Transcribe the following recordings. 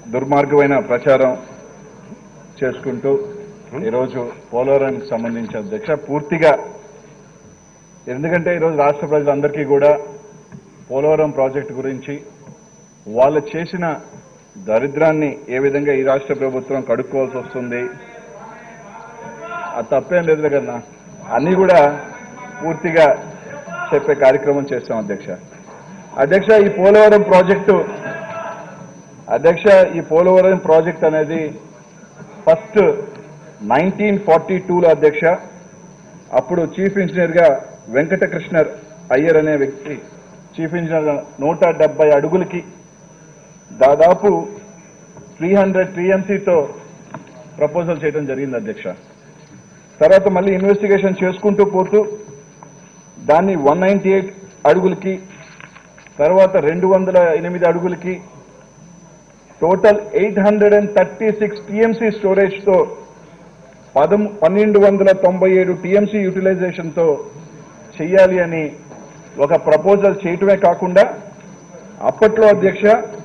దుర్మార్గమైన ప్రచారం చేసుకుంటూ ఈరోజు పోలవరానికి సంబంధించి అధ్యక్ష పూర్తిగా ఎందుకంటే ఈరోజు రాష్ట్ర ప్రజలందరికీ కూడా పోలవరం ప్రాజెక్టు గురించి వాళ్ళు చేసిన దరిద్రాన్ని ఏ విధంగా ఈ రాష్ట్ర ప్రభుత్వం కడుక్కోవాల్సి వస్తుంది అది తప్పేం లేదు కదన్నా అన్నీ కూడా పూర్తిగా చెప్పే కార్యక్రమం చేస్తాం అధ్యక్ష అధ్యక్ష ఈ పోలవరం ప్రాజెక్టు అధ్యక్ష ఈ పోలవరం ప్రాజెక్ట్ అనేది ఫస్ట్ నైన్టీన్ ఫార్టీ టూలో అధ్యక్ష అప్పుడు చీఫ్ ఇంజనీర్గా వెంకటకృష్ణర్ అయ్యర్ అనే వ్యక్తి చీఫ్ ఇంజనీర్ నూట డెబ్బై అడుగులకి దాదాపు త్రీ హండ్రెడ్ టీఎంసీతో ప్రపోజల్ చేయడం జరిగింది అధ్యక్ష తర్వాత మళ్ళీ ఇన్వెస్టిగేషన్ చేసుకుంటూ పోతూ దాన్ని వన్ నైంటీ ఎయిట్ అడుగులకి తర్వాత రెండు వందల ఎనిమిది అడుగులకి total eight hundred and thirty six TMC స్టోరేజ్తో పదం పన్నెండు వందల తొంభై ఏడు టీఎంసీ యూటిలైజేషన్తో చెయ్యాలి అని ఒక ప్రపోజల్ చేయటమే కాకుండా అప్పట్లో అధ్యక్ష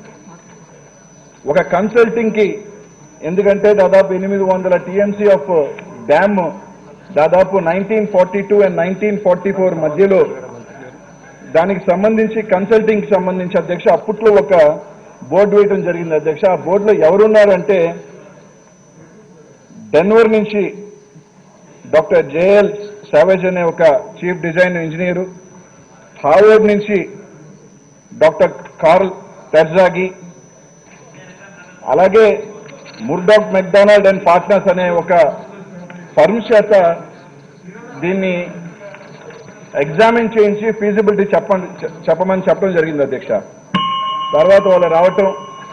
ఒక కన్సల్టింగ్కి ఎందుకంటే దాదాపు ఎనిమిది వందల టీఎంసీ ఆఫ్ డ్యామ్ దాదాపు nineteen forty two and nineteen forty four మధ్యలో దానికి సంబంధించి కన్సల్టింగ్కి సంబంధించి అధ్యక్ష అప్పట్లో ఒక బోర్డు వేయడం జరిగింది అధ్యక్ష ఆ బోర్డులో ఎవరున్నారంటే డెన్వర్ నుంచి డాక్టర్ జేఎల్ సావేజ్ అనే ఒక చీఫ్ డిజైన్ ఇంజనీరు హార్వర్డ్ నుంచి డాక్టర్ కార్ల్ టెర్జాగి అలాగే ముర్డాక్ మెక్డానల్డ్ అండ్ పార్ట్నర్స్ అనే ఒక ఫర్మ్ చేత దీన్ని ఎగ్జామిన్ చేయించి ఫీజిబిలిటీ చెప్పండి చె- చెప్పమని చెప్పడం జరిగింది అధ్యక్ష తర్వాత వాళ్ళు రావటం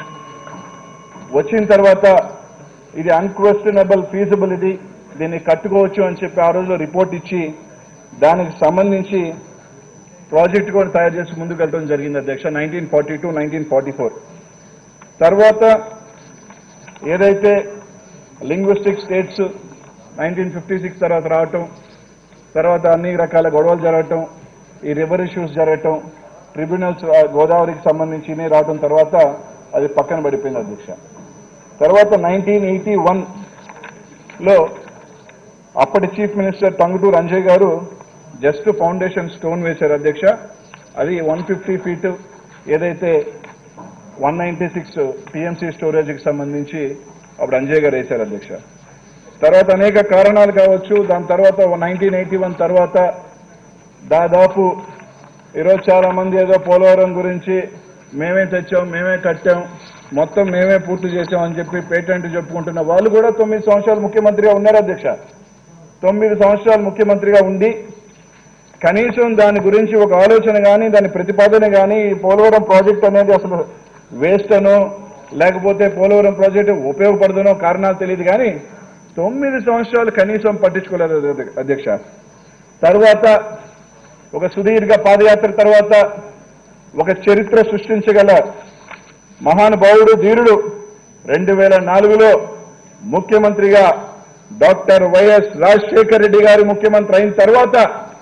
వచ్చిన తర్వాత ఇది అన్క్వశ్చనబుల్ ఫీజిబుల్ ఇది దీన్ని కట్టుకోవచ్చు అని చెప్పి ఆ రోజు రిపోర్ట్ ఇచ్చి దానికి సంబంధించి ప్రాజెక్ట్ కూడా తయారు చేసి ముందుకు వెళ్ళడం జరిగింది అధ్యక్ష nineteen forty two nineteen forty four తర్వాత ఏదైతే linguistic states nineteen fifty six తర్వాత రావటం తర్వాత అన్ని రకాల గొడవలు జరగటం ఈ రివర్ ఇష్యూస్ జరగటం ట్రిబ్యునల్స్ ఆ, గోదావరికి సంబంధించి రావటం తర్వాత అది పక్కన పడిపోయింది అధ్యక్ష తర్వాత నైన్టీన్ ఎయిటీ వన్లో అప్పటి చీఫ్ మినిస్టర్ టంగుటూరు అంజయ్ గారు జస్ట్ ఫౌండేషన్ స్టోన్ వేశారు అధ్యక్ష అది వన్ ఫిఫ్టీ ఫీట్ ఏదైతే వన్ నైంటీ సిక్స్ టీఎంసీ స్టోరేజ్కి సంబంధించి అప్పుడు అంజయ్ గారు వేశారు అధ్యక్ష తర్వాత అనేక కారణాలు కావచ్చు దాని తర్వాత నైన్టీన్ ఎయిటీ వన్ తర్వాత దాదాపు ఈరోజు చాలా మంది ఏదో పోలవరం గురించి మేమే తెచ్చాం మేమే కట్టాం మొత్తం మేమే పూర్తి చేశాం అని చెప్పి పేటెంట్ చెప్పుకుంటున్న వాళ్ళు కూడా తొమ్మిది సంవత్సరాలు ముఖ్యమంత్రిగా ఉన్నారు అధ్యక్ష తొమ్మిది సంవత్సరాలు ముఖ్యమంత్రిగా ఉండి కనీసం దాని గురించి ఒక ఆలోచన కానీ దాని ప్రతిపాదన కానీ ఈ పోలవరం ప్రాజెక్ట్ అనేది అసలు వేస్ట్ అనో లేకపోతే పోలవరం ప్రాజెక్టు ఉపయోగపడదనో కారణాలు తెలియదు కానీ తొమ్మిది సంవత్సరాలు కనీసం పట్టించుకోలేదు అధ్య- అధ్యక్ష తర్వాత ఒక సుదీర్ఘ పాదయాత్ర తర్వాత ఒక చరిత్ర సృష్టించగల మహానుభావుడు ధీరుడు రెండు వేల నాలుగులో ముఖ్యమంత్రిగా డాక్టర్ వైఎస్ రాజశేఖర్ రెడ్డి గారు ముఖ్యమంత్రి అయిన తర్వాత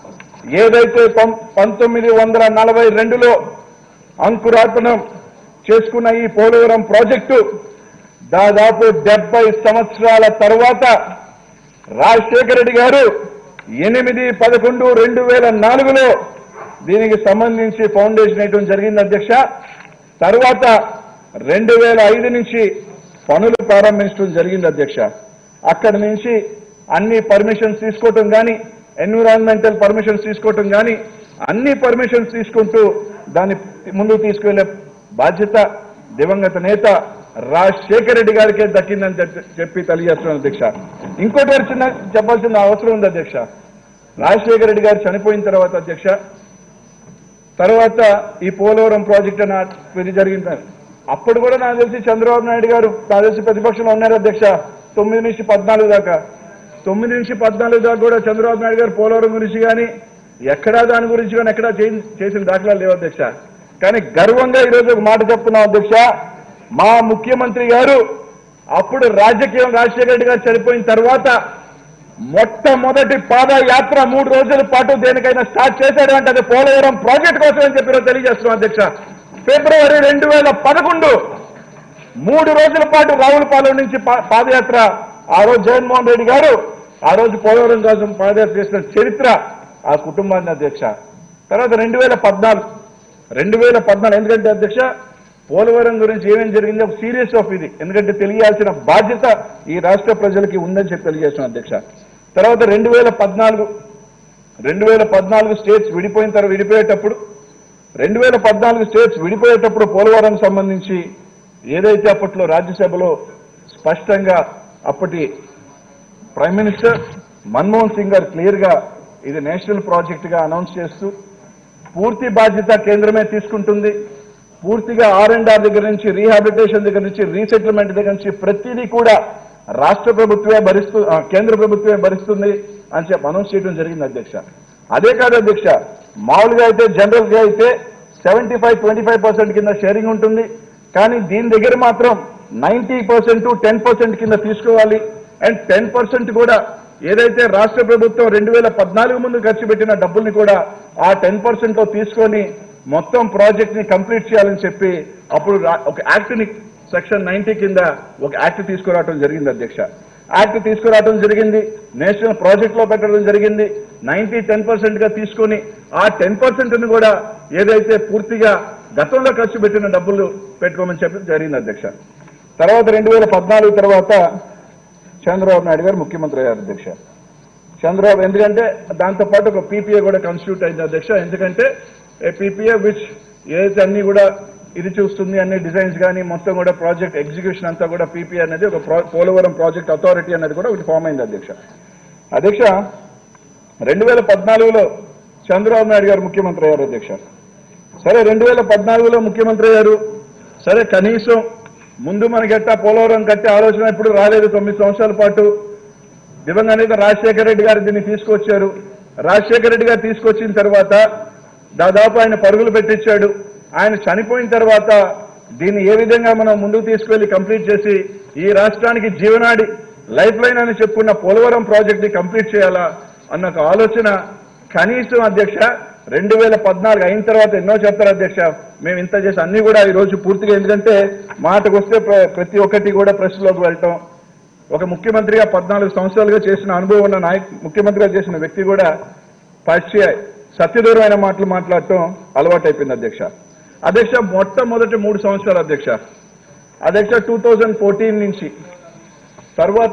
ఏదైతే పం- పంతొమ్మిది వందల నలభై రెండులో అంకురార్పణం చేసుకున్న ఈ పోలవరం ప్రాజెక్టు దాదాపు డెబ్బై సంవత్సరాల తర్వాత రాజశేఖర రెడ్డి గారు ఎనిమిది పదకొండు రెండు వేల నాలుగులో దీనికి సంబంధించి ఫౌండేషన్ వేయడం జరిగింది అధ్యక్ష తర్వాత రెండు వేల ఐదు నుంచి పనులు ప్రారంభించడం జరిగింది అధ్యక్ష అక్కడి నుంచి అన్ని పర్మిషన్స్ తీసుకోవటం కానీ ఎన్విరాన్మెంటల్ పర్మిషన్స్ తీసుకోవటం కానీ అన్ని పర్మిషన్స్ తీసుకుంటూ దాన్ని ముందుకు తీసుకువెళ్లే బాధ్యత దివంగత నేత రాజశేఖర రెడ్డి గారికే దక్కిందని చెప్పి- చెప్పి తెలియజేస్తున్నాను అధ్యక్ష ఇంకోటి ఒకటి చిన్న చెప్పాల్సిన అవసరం ఉంది అధ్యక్ష రాజశేఖర రెడ్డి గారు చనిపోయిన తర్వాత అధ్యక్ష తర్వాత ఈ పోలవరం ప్రాజెక్ట్ అని ఇది జరిగింది అప్పుడు కూడా నాకు తెలిసి చంద్రబాబు నాయుడు గారు నాకు తెలిసి ప్రతిపక్షంలో ఉన్నారు అధ్యక్ష తొమ్మిది నుంచి పద్నాలుగు దాకా తొమ్మిది నుంచి పద్నాలుగు దాకా కూడా చంద్రబాబు నాయుడు గారు పోలవరం గురించి కానీ ఎక్కడా దాని గురించి కానీ ఎక్కడా చేయ- చేసిన దాఖలాలు లేవు అధ్యక్ష కానీ గర్వంగా ఈరోజు ఒక మాట చెప్తున్నాం అధ్యక్ష మా ముఖ్యమంత్రి గారు అప్పుడు రాజకీయం రాజశేఖర రెడ్డి గారు చనిపోయిన తర్వాత మొట్టమొదటి పాదయాత్ర మూడు రోజుల పాటు దేనికైనా స్టార్ట్ చేశాడు అంటే అది పోలవరం ప్రాజెక్ట్ కోసం అని చెప్పి ఈరోజు తెలియజేస్తున్నాం అధ్యక్ష ఫిబ్రవరి రెండు వేల పదకొండు మూడు రోజుల పాటు రావులపాలెం నుంచి పా- పాదయాత్ర ఆ రోజు జగన్మోహన్ రెడ్డి గారు ఆ రోజు పోలవరం కోసం పాదయాత్ర చేసిన చరిత్ర ఆ కుటుంబాన్ని అధ్యక్ష తర్వాత రెండు వేల పద్నాలుగు రెండు వేల పద్నాలుగు ఎందుకంటే అధ్యక్ష పోలవరం గురించి ఏమేం జరిగింది ఒక సీరియస్ ఆఫ్ ఇది ఎందుకంటే తెలియాల్సిన బాధ్యత ఈ రాష్ట్ర ప్రజలకి ఉందని చెప్పి తెలియజేస్తున్నాం అధ్యక్ష తర్వాత రెండు వేల పద్నాలుగు రెండు వేల పద్నాలుగు స్టేట్స్ విడిపోయిన తర్వాత విడిపోయేటప్పుడు రెండు వేల పద్నాలుగు స్టేట్స్ విడిపోయేటప్పుడు పోలవరం సంబంధించి ఏదైతే అప్పట్లో రాజ్యసభలో స్పష్టంగా అప్పటి ప్రైమ్ మినిస్టర్ మన్మోహన్ సింగ్ గారు క్లియర్ గా ఇది నేషనల్ ప్రాజెక్ట్ గా అనౌన్స్ చేస్తూ పూర్తి బాధ్యత కేంద్రమే తీసుకుంటుంది పూర్తిగా ఆర్ అండ్ ఆర్ దగ్గర నుంచి రీహాబిలిటేషన్ దగ్గర నుంచి రీసెటిల్మెంట్ దగ్గర నుంచి ప్రతిదీ కూడా రాష్ట్ర ప్రభుత్వమే భరిస్తూ ఆ, కేంద్ర ప్రభుత్వమే భరిస్తుంది అని చెప్పి అనౌన్స్ చేయడం జరిగింది అధ్యక్ష అదే కాదు అధ్యక్ష మామూలుగా అయితే జనరల్ గా అయితే seventy five twenty five percent కింద షేరింగ్ ఉంటుంది కానీ దీని దగ్గర మాత్రం నైన్టీ పర్సెంట్ టెన్ పర్సెంట్ కింద తీసుకోవాలి అండ్ టెన్ పర్సెంట్ కూడా ఏదైతే రాష్ట్ర ప్రభుత్వం రెండు వేల పద్నాలుగు ముందు ఖర్చు పెట్టిన డబ్బుల్ని కూడా ఆ టెన్ పర్సెంట్ లో తీసుకొని మొత్తం ప్రాజెక్ట్ ని కంప్లీట్ చేయాలని చెప్పి అప్పుడు రా- ఒక యాక్ట్ ని సెక్షన్ నైన్టీ కింద ఒక యాక్ట్ తీసుకురావడం జరిగింది అధ్యక్ష యాక్ట్ తీసుకురావడం జరిగింది నేషనల్ ప్రాజెక్ట్ లో పెట్టడం జరిగింది నైన్టీ టెన్ పర్సెంట్ గా తీసుకొని ఆ టెన్ పర్సెంట్ ని కూడా ఏదైతే పూర్తిగా గతంలో ఖర్చు పెట్టిన డబ్బులు పెట్టుకోమని చెప్పి జరిగింది అధ్యక్ష తర్వాత రెండు వేల పద్నాలుగు తర్వాత చంద్రబాబు నాయుడు గారు ముఖ్యమంత్రి అయ్యారు అధ్యక్ష చంద్రబాబు ఎందుకంటే దాంతోపాటు ఒక పీపీఏ కూడా కాన్స్టిట్యూట్ అయింది అధ్యక్ష ఎందుకంటే పీపీఏ విచ్ ఏదైతే అన్ని కూడా ఇది చూస్తుంది అన్ని డిజైన్స్ కానీ మొత్తం కూడా ప్రాజెక్ట్ ఎగ్జిక్యూషన్ అంతా కూడా పీపీఏ అనేది ఒక ప్రా- పోలవరం ప్రాజెక్ట్ అథారిటీ అనేది కూడా ఒకటి ఫామ్ అయింది అధ్యక్ష అధ్యక్ష రెండు వేల పద్నాలుగులో చంద్రబాబు నాయుడు గారు ముఖ్యమంత్రి అయ్యారు అధ్యక్ష సరే రెండు వేల పద్నాలుగులో ముఖ్యమంత్రి అయ్యారు సరే కనీసం ముందు మనకెట్టా పోలవరం కట్టే ఆలోచన ఇప్పుడు రాలేదు తొమ్మిది సంవత్సరాల పాటు దివంగత నేత రాజశేఖర రెడ్డి గారు దీన్ని తీసుకొచ్చారు రాజశేఖర రెడ్డి గారు తీసుకొచ్చిన తర్వాత దాదాపు ఆయన పరుగులు పెట్టించాడు ఆయన చనిపోయిన తర్వాత దీన్ని ఏ విధంగా మనం ముందుకు తీసుకెళ్లి కంప్లీట్ చేసి ఈ రాష్ట్రానికి జీవనాడి లైఫ్ లైన్ అని చెప్పుకున్న పోలవరం ప్రాజెక్ట్ ని కంప్లీట్ చేయాలా అన్న ఒక ఆలోచన కనీసం అధ్యక్ష రెండు వేల పద్నాలుగు అయిన తర్వాత ఎన్నో చెప్తారు అధ్యక్ష మేము ఇంత చేసి అన్ని కూడా ఈ రోజు పూర్తిగా ఎందుకంటే మాటకు వస్తే ప్ర- ప్రతి ఒక్కటి కూడా ప్రెస్లోకి వెళ్ళటం ఒక ముఖ్యమంత్రిగా పద్నాలుగు సంవత్సరాలుగా చేసిన అనుభవం ఉన్న నాయక్ ముఖ్యమంత్రిగా చేసిన వ్యక్తి కూడా పరిచయ సత్యదూరమైన మాటలు మాట్లాడటం అలవాటైపోయింది అధ్యక్ష అధ్యక్ష మొట్టమొదటి మూడు సంవత్సరాలు అధ్యక్ష అధ్యక్ష టూ థౌజండ్ ఫోర్టీన్ నుంచి తర్వాత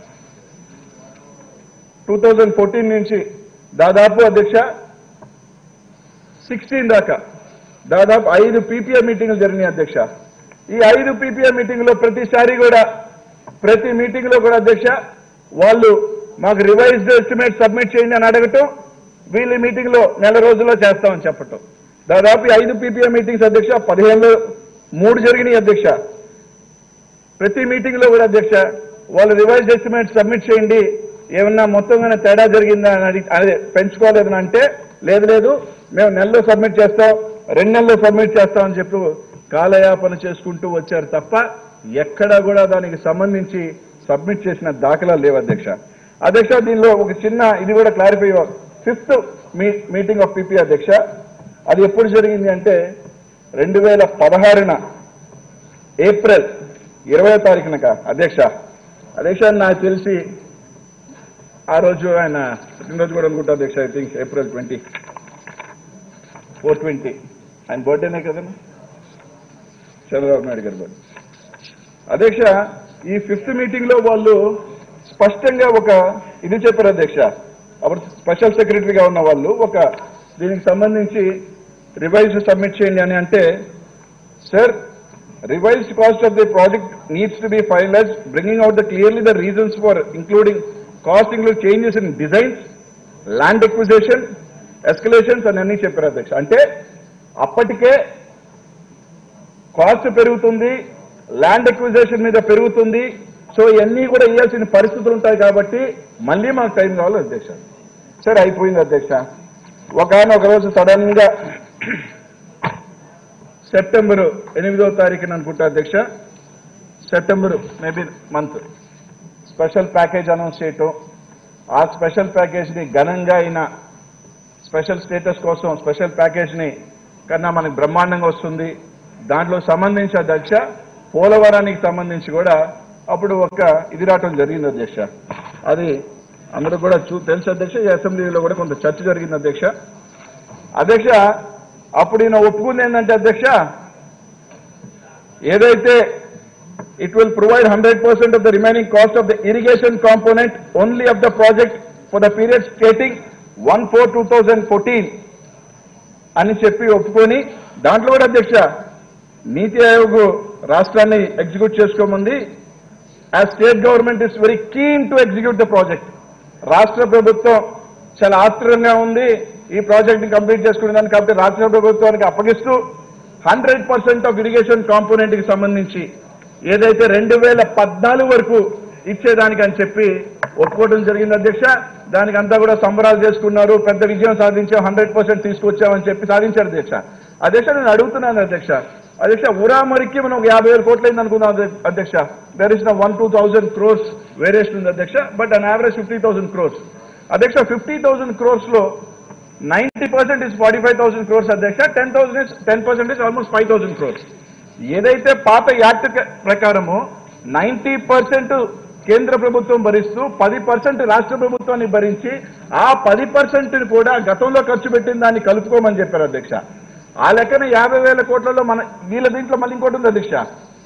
టూ థౌజండ్ ఫోర్టీన్ నుంచి దాదాపు అధ్యక్ష సిక్స్టీన్ దాకా దాదాపు ఐదు పీపీఏ మీటింగ్లు జరిగినాయి అధ్యక్ష ఈ ఐదు పీపీఏ మీటింగ్లో ప్రతిసారి కూడా ప్రతి మీటింగ్ లో కూడా అధ్యక్ష వాళ్ళు మాకు రివైజ్డ్ ఎస్టిమేట్ సబ్మిట్ చేయండి అని అడగటం వీళ్ళు మీటింగ్ లో నెల రోజుల్లో చేస్తామని చెప్పటం దాదాపు ఈ ఐదు పీపీఏ మీటింగ్స్ అధ్యక్ష పదిహేనులో మూడు జరిగినాయి అధ్యక్ష ప్రతి మీటింగ్ లో కూడా అధ్యక్ష వాళ్ళు రివైజ్ ఎస్టిమేట్ సబ్మిట్ చేయండి ఏమన్నా మొత్తంగానే తేడా జరిగిందా అని అడిగి అదే పెంచుకోలేదని అంటే లేదు లేదు మేము నెలలో సబ్మిట్ చేస్తాం రెండు నెలల్లో సబ్మిట్ చేస్తామని చెప్పి కాలయాపన చేసుకుంటూ వచ్చారు తప్ప ఎక్కడా కూడా దానికి సంబంధించి సబ్మిట్ చేసిన దాఖలా లేవు అధ్యక్ష అధ్యక్ష దీనిలో ఒక చిన్న ఇది కూడా clarify fifth meeting of PP అధ్యక్ష అది ఎప్పుడు జరిగింది అంటే రెండు వేల పదహారున ఏప్రిల్ ఇరవై తారీఖునక అధ్యక్ష అధ్యక్ష నాకు తెలిసి ఆ రోజు ఆయన పుట్టినరోజు కూడా అనుకుంటా అధ్యక్ష I think April twenty four twenty ఆయన బర్త్డేనే కదమ్మా చంద్రబాబు నాయుడు గారి బర్త్డే అధ్యక్ష ఈ ఫిఫ్త్ మీటింగ్ లో వాళ్ళు స్పష్టంగా ఒక ఇది చెప్పారు అధ్యక్ష అప్పుడు స్పెషల్ సెక్రటరీగా ఉన్న వాళ్ళు ఒక దీనికి సంబంధించి రివైజ్ సబ్మిట్ చేయండి అని అంటే sir revised cost of the project needs to be finalized, bringing out the clearly the reasons for including cost include changes in designs, land acquisition, escalations అని అన్ని చెప్పారు అధ్యక్ష అంటే అప్పటికే కాస్ట్ పెరుగుతుంది ల్యాండ్ ఎక్విజేషన్ మీద పెరుగుతుంది సో ఇవన్నీ కూడా ఇవ్వాల్సిన పరిస్థితులు ఉంటాయి కాబట్టి మళ్ళీ మాకు టైం కావాలి అధ్యక్ష సరే అయిపోయింది అధ్యక్ష ఒక ఆయన ఒక రోజు సడన్ గా సెప్టెంబర్ ఎనిమిదవ తారీఖున అనుకుంటా అధ్యక్ష September maybe month special package announce చేయటం ఆ స్పెషల్ ప్యాకేజ్ని ఘనంగా అయిన స్పెషల్ స్టేటస్ కోసం స్పెషల్ ప్యాకేజ్ని కన్నా మనకి బ్రహ్మాండంగా వస్తుంది దాంట్లో సంబంధించి అధ్యక్ష పోలవరానికి సంబంధించి కూడా అప్పుడు ఒక ఇది రావటం జరిగింది అధ్యక్ష అది అందరూ కూడా చూ తెలుసు అధ్యక్ష ఈ అసెంబ్లీలో కూడా కొంత చర్చ జరిగింది అధ్యక్ష అధ్యక్ష అప్పుడు ఈయన ఒప్పుకుంది ఏంటంటే అధ్యక్ష ఏదైతే it will provide hundred percent of the remaining cost of the irrigation component only of the project for the period stating one four two thousand fourteen అని చెప్పి ఒప్పుకొని దాంట్లో కూడా అధ్యక్ష నీతి ఆయోగ్ రాష్ట్రాన్ని ఎగ్జిక్యూట్ చేసుకోమంది as state government is very keen to execute the project రాష్ట్ర ప్రభుత్వం చాలా ఆత్రంగా ఉంది ఈ ప్రాజెక్ట్ ని కంప్లీట్ చేసుకునేదాన్ని కాబట్టి రాష్ట్ర ప్రభుత్వానికి అప్పగిస్తూ hundred percent of irrigation component కి సంబంధించి ఏదైతే రెండు వేల పద్నాలుగు వరకు ఇచ్చేదానికి అని చెప్పి ఒప్పుకోవడం జరిగింది అధ్యక్ష దానికి అంతా కూడా సంబరాలు చేసుకున్నారు పెద్ద విజయం సాధించాం హండ్రెడ్ పర్సెంట్ తీసుకొచ్చామని చెప్పి సాధించారు అధ్యక్ష అధ్యక్ష నేను అడుగుతున్నాను అధ్యక్ష అధ్యక్ష ఉరామరికి మనం ఒక యాభై వేల కోట్లు అయింది అనుకుందాం అధ్య- అధ్యక్ష there is one two thousand crores variation ఉంది అధ్యక్ష but an average fifty thousand crores అధ్యక్ష ఫిఫ్టీ థౌసండ్ క్రోర్స్ లో ninety percent is forty five thousand crores అధ్యక్ష ten thousand is ten percent is almost five thousand crores ఏదైతే పాత యాక్ట్ క- ప్రకారము నైన్టీ పర్సెంట్ కేంద్ర ప్రభుత్వం భరిస్తూ పది పర్సెంట్ రాష్ట్ర ప్రభుత్వాన్ని భరించి ఆ పది పర్సెంట్ కూడా గతంలో ఖర్చు పెట్టిన దాన్ని కలుపుకోమని చెప్పారు అధ్యక్ష ఆ లెక్కన యాభై వేల కోట్లలో మన వీళ్ళ దీంట్లో మళ్ళీ ఇంకోటి ఉంది అధ్యక్ష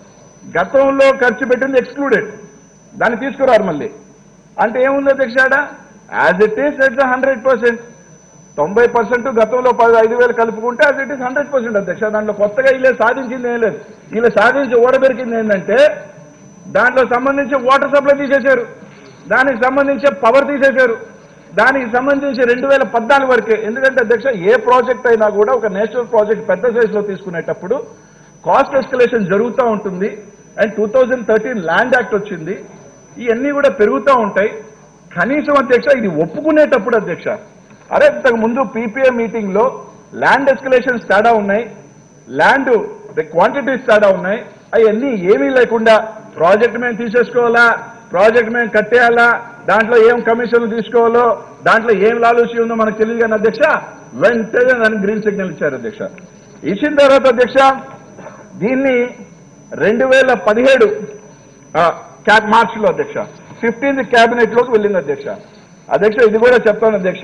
గతంలో ఖర్చు పెట్టింది ఎక్స్క్లూడెడ్ దాన్ని తీసుకురారు మళ్ళీ అంటే ఏముంది అధ్యక్ష as it is at the hundred percent తొంభై పర్సెంట్ గతంలో పది ఐదు వేలు కలుపుకుంటే as it is hundred percent అధ్యక్ష దాంట్లో కొత్తగా వీళ్ళే సాధించింది ఏం లేదు వీళ్ళు సాధించి ఓడబెరికింది ఏంటంటే దాంట్లో సంబంధించి వాటర్ సప్లై తీసేశారు దానికి సంబంధించి పవర్ తీసేశారు దానికి సంబంధించి రెండు వేల పద్నాలుగు వరకే ఎందుకంటే అధ్యక్ష ఏ ప్రాజెక్ట్ అయినా కూడా ఒక నేషనల్ ప్రాజెక్ట్ పెద్ద సైజులో తీసుకునేటప్పుడు కాస్ట్ ఎస్కలేషన్ జరుగుతూ ఉంటుంది and two thousand thirteen land act వచ్చింది ఇవన్నీ కూడా పెరుగుతూ ఉంటాయి కనీసం అధ్యక్ష ఇది ఒప్పుకునేటప్పుడు అధ్యక్ష అరే ఇంతకు ముందు పీపీఏ మీటింగ్ లో ల్యాండ్ ఎస్కలేషన్స్ తేడా ఉన్నాయి ల్యాండ్ క్వాంటిటీస్ తేడా ఉన్నాయి అవన్నీ ఏమీ లేకుండా ప్రాజెక్ట్ మేము తీసేసుకోవాలా ప్రాజెక్ట్ మేము కట్టేయాలా దాంట్లో ఏం కమిషన్లు తీసుకోవాలో దాంట్లో ఏం లాలూచి ఉందో మనకు తెలియదు కానీ అధ్యక్ష వెంటనే దానికి గ్రీన్ సిగ్నల్ ఇచ్చారు అధ్యక్ష ఇచ్చిన తర్వాత అధ్యక్ష దీన్ని రెండు వేల పదిహేడు క్యాబ్ మార్చిలో అధ్యక్ష ఫిఫ్టీన్త్ క్యాబినెట్ లోకి వెళ్ళింది అధ్యక్ష అధ్యక్ష ఇది కూడా చెప్తాను అధ్యక్ష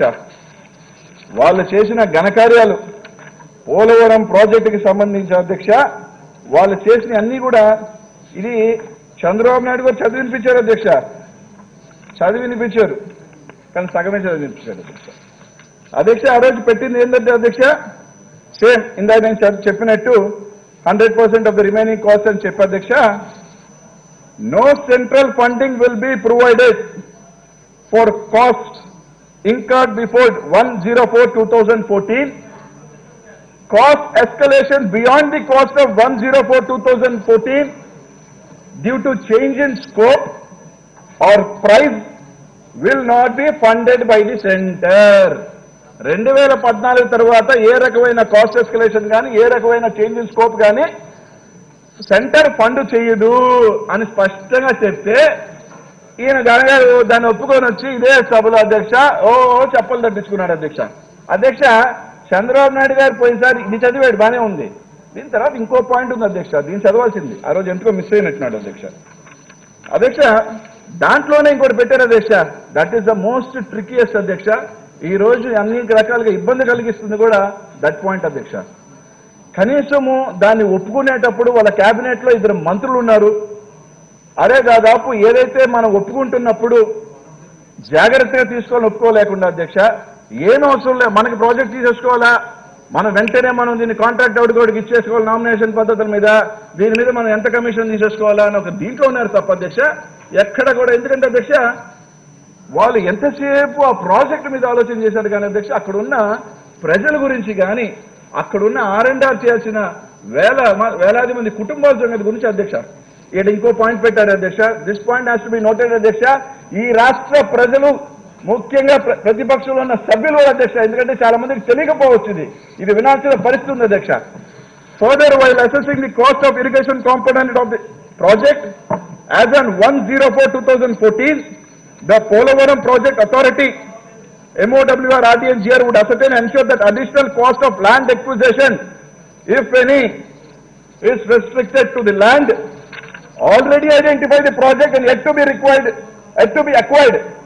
వాళ్ళు చేసిన ఘనకార్యాలు పోలవరం ప్రాజెక్టుకి సంబంధించి అధ్యక్ష వాళ్ళు చేసిన అన్ని కూడా ఇది చంద్రబాబు నాయుడు గారు చదివినిపించారు అధ్యక్ష చదివినిపించారు కానీ సగమే చదివినిపించారు అధ్యక్ష అధ్యక్ష ఆ రోజు పెట్టింది ఏంటంటే అధ్యక్ష సేమ్ ఇందాక నేను చెప్- చెప్పినట్టు hundred percent of the remaining cost అని చెప్పి అధ్యక్ష no central funding will be provided for cost incurred before 104-2014, cost escalation beyond the cost of 104-2014 due to change in scope or price will not be funded by the center. రెండు వేల పద్నాలుగు తర్వాత ఏ రకమైన cost escalation కానీ ఏ రకమైన change in scope కానీ centre fund చేయదు అని స్పష్టంగా చెప్తే ఈయన గనగారు దాన్ని ఒప్పుకొని వచ్చి ఇదే సభలో అధ్యక్ష ఓ ఓ చెప్పలు తప్పించుకున్నాడు అధ్యక్ష అధ్యక్ష చంద్రబాబు నాయుడు గారు పోయినసారి ఇది చదివాడు బానే ఉంది దీని తర్వాత ఇంకో పాయింట్ ఉంది అధ్యక్ష దీన్ని చదవాల్సింది ఆ రోజు ఎందుకో మిస్ అయినట్టున్నాడు అధ్యక్ష అధ్యక్ష దాంట్లోనే ఇంకోటి పెట్టారు అధ్యక్ష that is the most trickiest అధ్యక్ష ఈ రోజు అన్ని రకాలుగా ఇబ్బంది కలిగిస్తుంది కూడా దట్ పాయింట్ అధ్యక్ష కనీసము దాన్ని ఒప్పుకునేటప్పుడు వాళ్ళ కేబినెట్ లో ఇద్దరు మంత్రులు ఉన్నారు అదే దాదాపు ఏదైతే మనం ఒప్పుకుంటున్నప్పుడు జాగ్రత్తగా తీసుకోవాలని ఒప్పుకోలేకుండా అధ్యక్ష ఏం అవసరం లేదు మనకి ప్రాజెక్ట్ తీసేసుకోవాలా మనం వెంటనే మనం దీన్ని కాంట్రాక్ట్ అవుట్ కూడా ఇచ్చేసుకోవాలి నామినేషన్ పద్ధతుల మీద దీని మీద మనం ఎంత కమిషన్ తీసేసుకోవాలా అని ఒక దీంట్లో ఉన్నారు తప్ప అధ్యక్ష ఎక్కడ కూడా ఎందుకంటే అధ్యక్ష వాళ్ళు ఎంతసేపు ఆ ప్రాజెక్ట్ మీద ఆలోచన చేశారు కానీ అధ్యక్ష అక్కడున్న ప్రజల గురించి కానీ అక్కడున్న ఆర్ అండ్ ఆర్ చేయాల్సిన వేల మ- వేలాది మంది కుటుంబాల సంగతి గురించి అధ్యక్ష ఇక్కడ ఇంకో పాయింట్ పెట్టారు అధ్యక్ష this point has to be noted అధ్యక్ష ఈ రాష్ట్ర ప్రజలు ముఖ్యంగా ప్ర- ప్రతిపక్షంలో ఉన్న సభ్యులు కూడా అధ్యక్ష ఎందుకంటే చాలా మందికి తెలియకపోవచ్చు ఇది ఇది వినాల్సిన పరిస్థితి ఉంది అధ్యక్ష Further, while assessing the cost of irrigation component of the project, as on 104-2014, the Polavaram Project Authority, MOWR, RDNGR would ascertain and ensure that additional cost of land acquisition, if any, is restricted to the land already identified the project and yet to be required, yet to be acquired